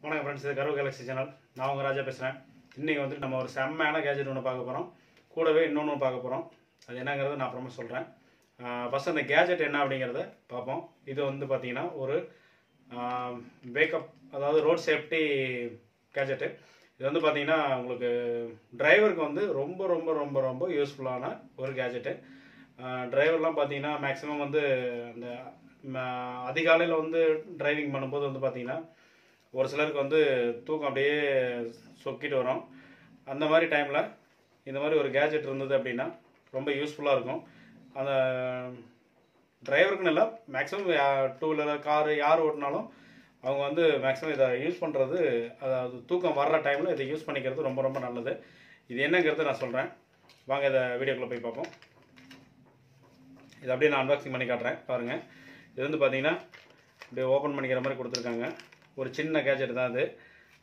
வணக்கம் ஃப்ரெண்ட்ஸ் இது Karur Galaxy channel நான் உங்கள் ராஜா பேசுகிறேன் இன்றைக்கி வந்துட்டு நம்ம ஒரு செம்மையான கேஜெட் ஒன்று பார்க்க போகிறோம் கூடவே இன்னொன்று பார்க்க போகிறோம் அது என்னங்கிறத நான் அப்புறமா சொல்கிறேன் ஃபஸ்ட் அந்த கேஜெட் என்ன அப்படிங்கிறத பார்ப்போம் இது வந்து பார்த்தீங்கன்னா ஒரு பேக்கப் அதாவது ரோட் சேஃப்டி கேஜெட்டு இது வந்து பார்த்தீங்கன்னா உங்களுக்கு டிரைவருக்கு வந்து ரொம்ப ரொம்ப ரொம்ப ரொம்ப யூஸ்ஃபுல்லான ஒரு கேஜெட்டு டிரைவர்லாம் பார்த்தீங்கன்னா மேக்ஸிமம் வந்து அந்த அதிகாலையில் வந்து டிரைவிங் பண்ணும்போது வந்து பார்த்தீங்கன்னா ஒரு சிலருக்கு வந்து தூக்கம் அப்படியே சொக்கிட்டு வரும் அந்த மாதிரி டைமில் இந்த மாதிரி ஒரு கேஜெட் இருந்தது அப்படின்னா ரொம்ப யூஸ்ஃபுல்லாக இருக்கும் அந்த டிரைவருக்குன்னு இல்லை மேக்ஸிமம் டூ வீலர் காரு யார் ஓட்டினாலும் அவங்க வந்து மேக்ஸிமம் இதை யூஸ் பண்ணுறது அதாவது தூக்கம் வர்ற டைமில் இதை யூஸ் பண்ணிக்கிறது ரொம்ப ரொம்ப நல்லது இது என்னங்கிறத நான் சொல்கிறேன் வாங்க இதை வீடியோக்குள்ளே போய் பார்ப்போம் இது அப்படியே நான் அன்பாக்சிங் பண்ணி காட்டுறேன் பாருங்கள் இது வந்து பார்த்தீங்கன்னா இப்படியே ஓப்பன் பண்ணிக்கிற மாதிரி கொடுத்துருக்காங்க ஒரு சின்ன கேஜெட் தான் அது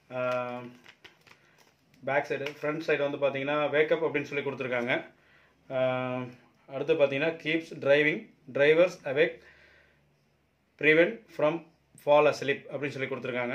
பேக் சைடு ஃப்ரண்ட் சைடு வந்து பார்த்தீங்கன்னா வேக்கப் அப்படின்னு சொல்லி கொடுத்துருக்காங்க அடுத்து பார்த்தீங்கன்னா keeps driving drivers awake prevent from fall asleep அப்படின்னு சொல்லி கொடுத்துருக்காங்க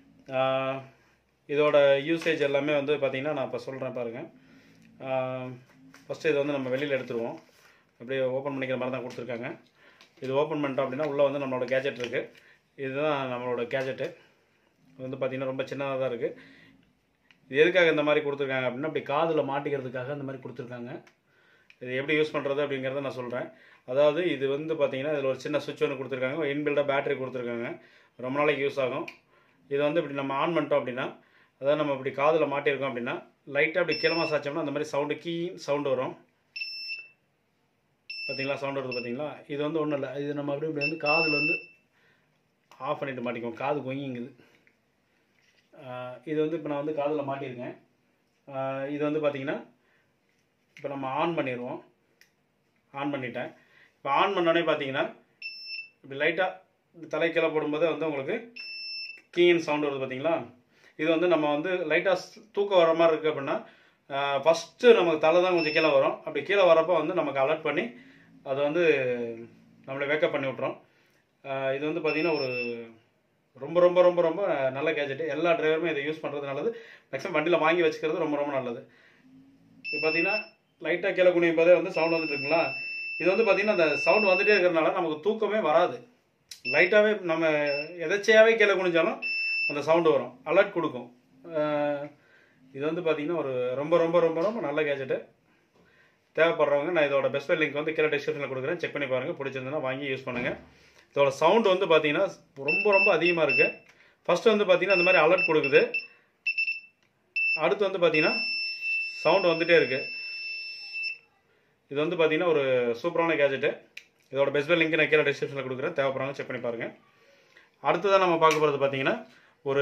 இதோட யூசேஜ் எல்லாமே வந்து பார்த்தீங்கன்னா நான் இப்போ சொல்கிறேன் பாருங்கள் ஃபஸ்ட்டு இதை வந்து நம்ம வெளியில் எடுத்துருவோம் அப்படியே ஓப்பன் பண்ணிக்கிற மாதிரி தான் கொடுத்துருக்காங்க இது ஓப்பன் பண்ணிட்டோம் அப்படின்னா உள்ளே வந்து நம்மளோட கேஜெட் இருக்குது இதுதான் நம்மளோட கேஜெட்டு இது வந்து பார்த்திங்கன்னா ரொம்ப சின்னதாக தான் இருக்குது இது எதுக்காக இந்த மாதிரி கொடுத்துருக்காங்க அப்படின்னா அப்படி காதில் மாட்டிக்கிறதுக்காக இந்த மாதிரி கொடுத்துருக்காங்க இது எப்படி யூஸ் பண்ணுறது அப்படிங்கிறத நான் சொல்கிறேன் அதாவது இது வந்து பார்த்திங்கன்னா இதில் ஒரு சின்ன சுவிட்ச் ஒன்று கொடுத்துருக்காங்க இன்பில்டாக பேட்டரி கொடுத்துருக்காங்க ரொம்ப நாளைக்கு யூஸ் ஆகும் இது வந்து இப்படி நம்ம ஆன் பண்ணிட்டோம் அப்படின்னா அதாவது நம்ம இப்படி காதில் மாட்டியிருக்கோம் அப்படின்னா லைட்டாக அப்படி கிளமா சாச்சோம்னா அந்த மாதிரி சவுண்டு கீ சவுண்டு வரும் பார்த்தீங்களா சவுண்ட் வருது பார்த்தீங்களா இது வந்து ஒன்றும் இல்லை இது நம்ம அப்படியே இப்படி வந்து காதில் வந்து ஆஃப் பண்ணிட்டு மாட்டிக்குவோம் காது கொங்கிங்குது இது வந்து இப்போ நான் வந்து காதில் மாட்டியிருக்கேன் இது வந்து பார்த்திங்கன்னா இப்போ நம்ம ஆன் பண்ணிடுவோம் ஆன் பண்ணிட்டேன் இப்போ ஆன் பண்ணோடனே பார்த்தீங்கன்னா இப்படி லைட்டாக தலை கீழே போடும்போது வந்து உங்களுக்கு கீன் சவுண்ட் வருது பார்த்தீங்களா இது வந்து நம்ம வந்து லைட்டாக தூக்கம் வர மாதிரி இருக்குது அப்படின்னா ஃபஸ்ட்டு நமக்கு தலை தான் கொஞ்சம் கீழே வரும் அப்படி கீழே வரப்போ வந்து நமக்கு அலர்ட் பண்ணி அதை வந்து நம்மளை வேக்கப் பண்ணி விட்றோம் இது வந்து பார்த்திங்கன்னா ஒரு ரொம்ப ரொம்ப ரொம்ப ரொம்ப நல்ல கேஜெட்டு எல்லா டிரைவருமே இதை யூஸ் பண்ணுறது நல்லது மேக்ஸிமம் வண்டியில் வாங்கி வச்சுக்கிறது ரொம்ப ரொம்ப நல்லது இப்போ பார்த்தீங்கன்னா லைட்டாக கீழே குனியும் போதே வந்து சவுண்ட் வந்துட்டு இருக்குங்களா இது வந்து பார்த்திங்கன்னா அந்த சவுண்ட் வந்துகிட்டே இருக்கிறதுனால நமக்கு தூக்கமே வராது லைட்டாகவே நம்ம எதாச்சியாகவே கீழே குனிஞ்சாலும் அந்த சவுண்டு வரும் அலர்ட் கொடுக்கும் இது வந்து பார்த்திங்கன்னா ஒரு ரொம்ப ரொம்ப ரொம்ப ரொம்ப நல்ல கேஜெட்டு தேவைப்படுறவங்க நான் இதோட பெஸ்ட் லிங்க் வந்து கீழே டிஸ்கிரிப்ஷனில் கொடுக்குறேன் செக் பண்ணி பாருங்கள் பிடிச்சிருந்தனா வாங்கி யூஸ் பண்ணுங்கள் இதோட சவுண்ட் வந்து பார்த்தீங்கன்னா ரொம்ப ரொம்ப அதிகமாக இருக்குது ஃபஸ்ட்டு வந்து பார்த்தீங்கன்னா அந்த மாதிரி அலர்ட் கொடுக்குது அடுத்து வந்து பார்த்தீங்கன்னா சவுண்ட் வந்துகிட்டே இருக்குது இது வந்து பார்த்தீங்கன்னா ஒரு சூப்பரான கேஜெட்டு இதோட பெஸ்ட் லிங்க் நான் கீழே டிஸ்கிரிப்ஷனில் கொடுக்குறேன் தேவைப்படுறவங்க செக் பண்ணி பாருங்கள் அடுத்ததான் நம்ம பார்க்க போகிறது பார்த்தீங்கன்னா ஒரு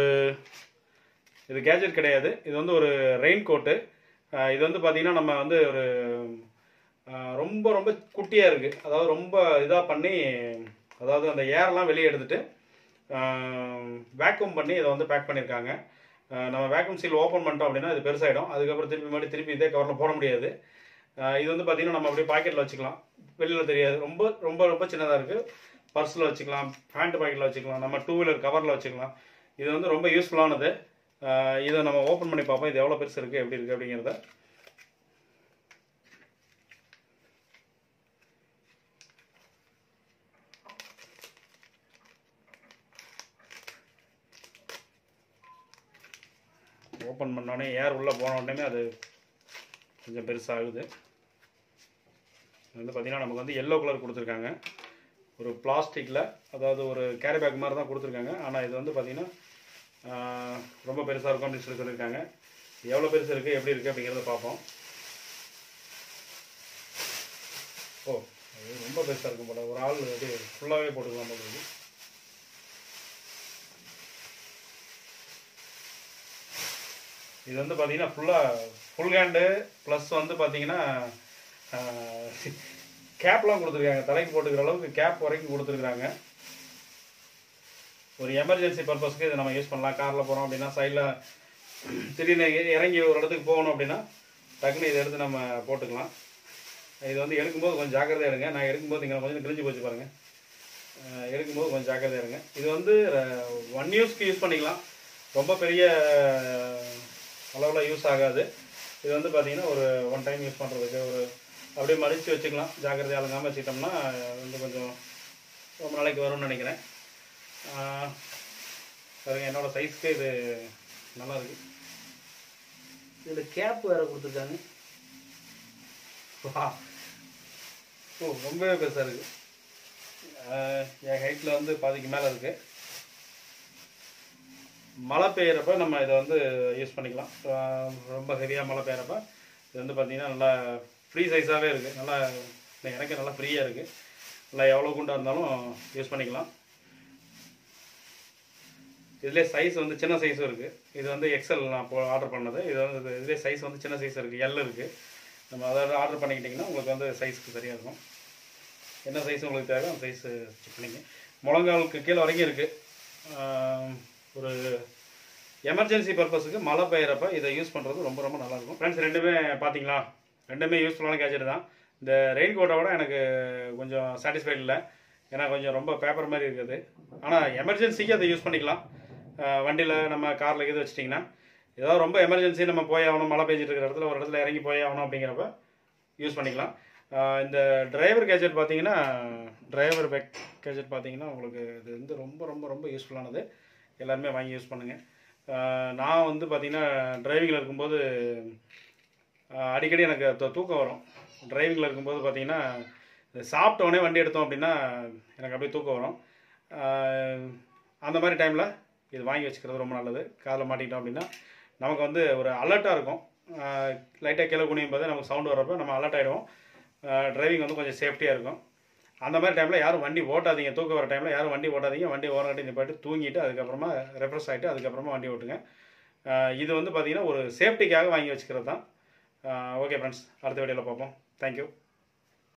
இது கேஜெட் கிடையாது இது வந்து ஒரு ரெயின் கோட்டு இது வந்து பார்த்தீங்கன்னா நம்ம வந்து ஒரு ரொம்ப ரொம்ப குட்டியாக இருக்குது அதாவது ரொம்ப இதாக பண்ணி அதாவது அந்த ஏர்லாம் வெளியே எடுத்துட்டு வேக்யூம் பண்ணி இதை வந்து பேக் பண்ணியிருக்காங்க நம்ம வேக்யூம் சீல் ஓப்பன் பண்ணிட்டோம் அப்படின்னா இது பெருசாகிடும் அதுக்கப்புறம் திருப்பி மறுபடியும் திருப்பி இதே கவரில் போட முடியாது இது வந்து பார்த்திங்கன்னா நம்ம அப்படியே பாக்கெட்டில் வச்சுக்கலாம் வெளியில் தெரியாது ரொம்ப ரொம்ப ரொம்ப சின்னதாக இருக்குது பர்ஸில் வச்சுக்கலாம் பேண்ட் பாக்கெட்டில் வச்சுக்கலாம் நம்ம டூ வீலர் கவரில் வச்சுக்கலாம் இது வந்து ரொம்ப யூஸ்ஃபுல்லானது இதை நம்ம ஓப்பன் பண்ணி பார்ப்போம் இது எவ்வளோ பெருசு இருக்குது எப்படி இருக்குது அப்படிங்கிறத ஓப்பன் பண்ணோடனே ஏர் உள்ளே போன உடனே அது கொஞ்சம் பெருசாகுது வந்து பார்த்திங்கன்னா நமக்கு வந்து எல்லோ கலர் கொடுத்துருக்காங்க ஒரு பிளாஸ்டிக்கில் அதாவது ஒரு கேரி பேக் மாதிரி தான் கொடுத்துருக்காங்க ஆனால் இது வந்து பார்த்திங்கன்னா ரொம்ப பெருசாக இருக்கும் அப்படின்னு சொல்லி சொல்லியிருக்காங்க எவ்வளோ பெருசு இருக்குது எப்படி இருக்குது அப்படிங்கிறத பார்ப்போம் ஓ அது ரொம்ப பெருசாக இருக்கும் போல ஒரு ஆள் அது ஃபுல்லாகவே போட்டுக்கலாம் போல இருக்குது இது வந்து பார்த்தீங்கன்னா ஃபுல்லாக ஃபுல் ஹேண்டு ப்ளஸ் வந்து பார்த்தீங்கன்னா கேப்லாம் கொடுத்துருக்காங்க தலைக்கு போட்டுக்கிற அளவுக்கு கேப் வரைக்கும் கொடுத்துருக்குறாங்க ஒரு எமர்ஜென்சி பர்பஸ்க்கு இதை நம்ம யூஸ் பண்ணலாம் காரில் போகிறோம் அப்படின்னா சைடில் திடீர்னு இறங்கி ஒரு இடத்துக்கு போகணும் அப்படின்னா டக்குன்னு இதை எடுத்து நம்ம போட்டுக்கலாம் இது வந்து எடுக்கும்போது கொஞ்சம் ஜாக்கிரதையாக எடுங்க நான் எடுக்கும்போது இங்கே கொஞ்சம் கிழிஞ்சு போச்சு பாருங்கள் எடுக்கும்போது கொஞ்சம் ஜாக்கிரதையாக இருங்க இது வந்து ஒன் யூஸ்க்கு யூஸ் பண்ணிக்கலாம் ரொம்ப பெரிய அளவில் யூஸ் ஆகாது இது வந்து பார்த்தீங்கன்னா ஒரு ஒன் டைம் யூஸ் பண்ணுறதுக்கு ஒரு அப்படியே மடித்து வச்சுக்கலாம் ஜாக்கிரதையாக அலங்காமல் வச்சுக்கிட்டோம்னா வந்து கொஞ்சம் ரொம்ப நாளைக்கு வரும்னு நினைக்கிறேன் ஆஹ் பாருங்க என்னோட சைஸ்க்கு இது நல்லா இருக்கு இதில் கேப் வேறு கொடுத்துருக்காங்க வா ஓ ரொம்பவே பெருசாக இருக்குது என் ஹைட்டில் வந்து பாதிக்கு மேலே இருக்குது மழை பெய்யறப்ப நம்ம இதை வந்து யூஸ் பண்ணிக்கலாம் ஆஹ் ரொம்ப ஹெவியாக மழை பெய்யறப்ப இது வந்து பார்த்தீங்கன்னா நல்லா ஃப்ரீ சைஸாகவே இருக்குது நல்லா எனக்கு நல்லா ஃப்ரீயாக இருக்குது நல்லா எவ்வளோ குண்டாக இருந்தாலும் யூஸ் பண்ணிக்கலாம் இதுலேயே சைஸ் வந்து சின்ன சைஸும் இருக்குது இது வந்து எக்ஸல் நான் இப்போ ஆர்டர் பண்ணது இது வந்து இதுலேயே சைஸ் வந்து சின்ன சைஸ் இருக்குது எல் இருக்குது நம்ம அதாவது ஆர்டர் பண்ணிக்கிட்டிங்கன்னா உங்களுக்கு வந்து சைஸ்க்கு சரியாக இருக்கும் என்ன சைஸ் உங்களுக்கு தேவை அந்த சைஸ் செக் பண்ணிங்க முழங்காலுக்கு கீழே வரைக்கும் இருக்குது ஒரு எமர்ஜென்சி பர்பஸுக்கு மழை பெய்யறப்ப இதை யூஸ் பண்ணுறது ரொம்ப ரொம்ப நல்லாயிருக்கும் ஃப்ரெண்ட்ஸ் ரெண்டுமே பார்த்தீங்களா ரெண்டுமே யூஸ்ஃபுல்லான கேஜெட் தான் இந்த ரெயின் கோட்டை விட எனக்கு கொஞ்சம் சாட்டிஸ்ஃபைட் இல்லை ஏன்னா கொஞ்சம் ரொம்ப பேப்பர் மாதிரி இருக்குது ஆனால் எமர்ஜென்சிக்கு அதை யூஸ் பண்ணிக்கலாம் வண்டியில் நம்ம காரில் இது வச்சிட்டிங்கன்னா ஏதாவது ரொம்ப எமர்ஜென்சி நம்ம போய் ஆகணும் மழை பெஞ்சிட்டு இருக்கிற இடத்துல ஒரு இடத்துல இறங்கி போய் ஆகணும் அப்படிங்கிறப்ப யூஸ் பண்ணிக்கலாம் ஆஹ் இந்த டிரைவர் கேஜெட் பார்த்தீங்கன்னா டிரைவர் பேக் கேஜெட் பார்த்தீங்கன்னா உங்களுக்கு இது வந்து ரொம்ப ரொம்ப ரொம்ப யூஸ்ஃபுல்லானது எல்லாருமே வாங்கி யூஸ் பண்ணுங்கள் நான் வந்து பார்த்தீங்கன்னா டிரைவிங்கில் இருக்கும்போது ஆஹ் அடிக்கடி எனக்கு தூ- தூக்கம் வரும் டிரைவிங்கில் இருக்கும்போது பார்த்தீங்கன்னா இந்த சாப்பிட்ட உடனே வண்டி எடுத்தோம் அப்படின்னா எனக்கு அப்படியே தூக்கம் வரும் ஆஹ் அந்த மாதிரி டைமில் இது வாங்கி வச்சுக்கிறது ரொம்ப நல்லது காதில் மாட்டிக்கிட்டோம் அப்படின்னா நமக்கு வந்து ஒரு அலர்ட்டாக இருக்கும் லைட்டாக கீழே குனியும் போது நமக்கு சவுண்ட் வர்றப்ப நம்ம அலர்ட் ஆகிடுவோம் டிரைவிங் வந்து கொஞ்சம் சேஃப்டியாக இருக்கும் அந்த மாதிரி டைமில் யாரும் வண்டி ஓட்டாதீங்க தூக்க வர டைமில் யாரும் வண்டி ஓட்டாதீங்க வண்டி ஓரம் கட்டி நிப்பாட்டி தூங்கிட்டு அதுக்கப்புறமா ரெஃப்ரெஷ் ஆகிட்டு அதுக்கப்புறமா வண்டி ஓட்டுங்க ஆஹ் இது வந்து பார்த்தீங்கன்னா ஒரு சேஃப்டிக்காக வாங்கி வச்சுக்கிறது தான் ஓகே ஃப்ரெண்ட்ஸ் அடுத்த வீடியோவில் பார்ப்போம் தேங்க்யூ